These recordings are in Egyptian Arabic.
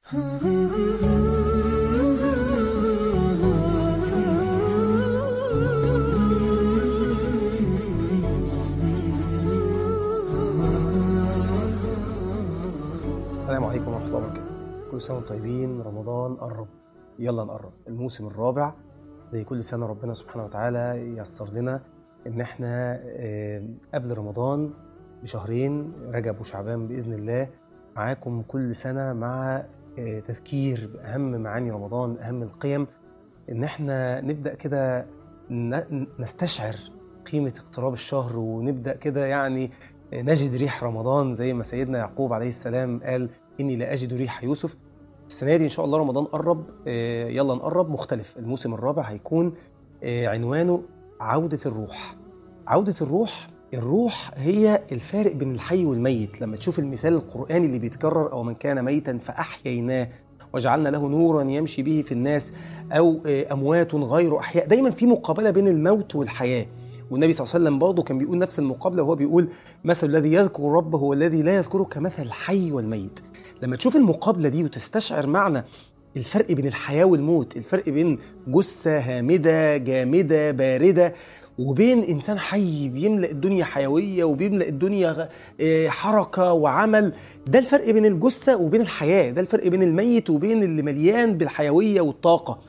السلام عليكم ورحمة الله وبركاته كل سنة وانتم طيبين رمضان قرب يلا نقرب الموسم الرابع زي كل سنة ربنا سبحانه وتعالى ييسر لنا إن احنا آه، قبل رمضان بشهرين رجب وشعبان بإذن الله معاكم كل سنة مع آه، تذكير بأهم معاني رمضان أهم القيم إن احنا نبدأ كده ن- نستشعر قيمة اقتراب الشهر ونبدأ كده يعني نجد ريح رمضان زي ما سيدنا يعقوب عليه السلام قال إني لا أجد ريح يوسف السنة دي إن شاء الله رمضان قرب آه، يلا نقرب مختلف الموسم الرابع هيكون آه، عنوانه عودة الروح عودة الروح الروح هي الفارق بين الحي والميت لما تشوف المثال القرآني اللي بيتكرر أو من كان ميتا فأحييناه وجعلنا له نورا يمشي به في الناس أو آه، أموات غير أحياء دايما في مقابلة بين الموت والحياة والنبي صلى الله عليه وسلم برضه كان بيقول نفس المقابلة وهو بيقول مثل الذي يذكر ربه والذي لا يذكره كمثل الحي والميت لما تشوف المقابلة دي وتستشعر معنى الفرق بين الحياة والموت الفرق بين جثة هامدة جامدة باردة وبين إنسان حي بيملأ الدنيا حيوية وبيملأ الدنيا غ- آه، حركة وعمل ده الفرق بين الجثة وبين الحياة ده الفرق بين الميت وبين اللي مليان بالحيوية والطاقة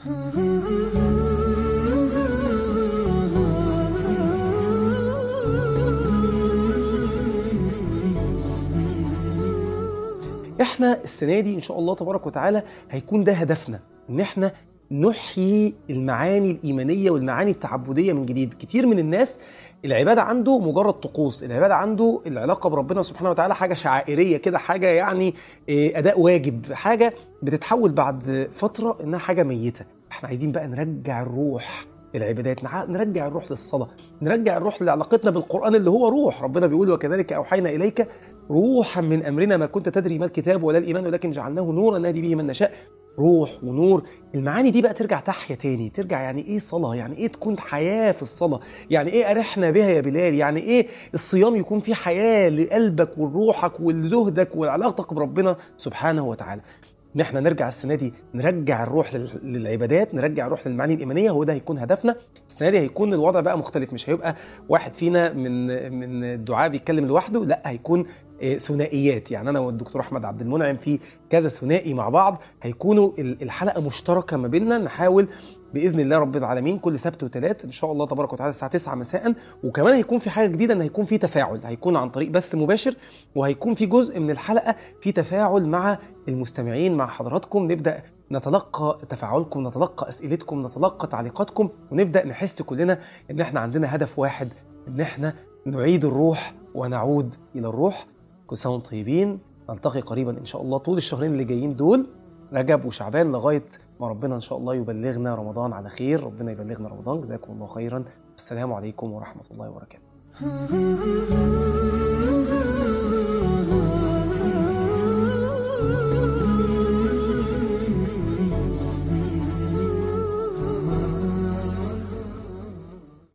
احنا السنه دي ان شاء الله تبارك وتعالى هيكون ده هدفنا ان احنا نحيي المعاني الايمانيه والمعاني التعبديه من جديد كتير من الناس العباده عنده مجرد طقوس العباده عنده العلاقه بربنا سبحانه وتعالى حاجه شعائريه كده حاجه يعني إيه، اداء واجب حاجه بتتحول بعد فتره انها حاجه ميته احنا عايزين بقى نرجع الروح العبادات نع- نرجع الروح للصلاه نرجع الروح لعلاقتنا بالقران اللي هو روح ربنا بيقول وكذلك اوحينا اليك روحا من امرنا ما كنت تدري ما الكتاب ولا الايمان ولكن جعلناه نورا نهدي به من نشاء روح ونور المعاني دي بقى ترجع تحيا تاني ترجع يعني ايه صلاه يعني ايه تكون حياه في الصلاه يعني ايه ارحنا بها يا بلال يعني ايه الصيام يكون فيه حياه لقلبك ولروحك ولزهدك ولعلاقتك بربنا سبحانه وتعالى ان احنا نرجع السنه دي نرجع الروح لل- للعبادات نرجع الروح للمعاني الايمانيه هو ده هيكون هدفنا السنه دي هيكون الوضع بقى مختلف مش هيبقى واحد فينا من من الدعاء بيتكلم لوحده لا هيكون آه، ثنائيات يعني انا والدكتور احمد عبد المنعم في كذا ثنائي مع بعض هيكونوا ال- الحلقه مشتركه ما بيننا نحاول باذن الله رب العالمين كل سبت وثلاث ان شاء الله تبارك وتعالى الساعه 9 مساء وكمان هيكون في حاجه جديده ان هيكون في تفاعل هيكون عن طريق بث مباشر وهيكون في جزء من الحلقه في تفاعل مع المستمعين مع حضراتكم نبدا نتلقى تفاعلكم نتلقى اسئلتكم نتلقى تعليقاتكم ونبدا نحس كلنا ان احنا عندنا هدف واحد ان احنا نعيد الروح ونعود الى الروح كل سنه وانتم طيبين نلتقي قريبا ان شاء الله طول الشهرين اللي جايين دول رجب وشعبان لغايه ما ربنا ان شاء الله يبلغنا رمضان على خير ربنا يبلغنا رمضان جزاكم الله خيرا والسلام عليكم ورحمه الله وبركاته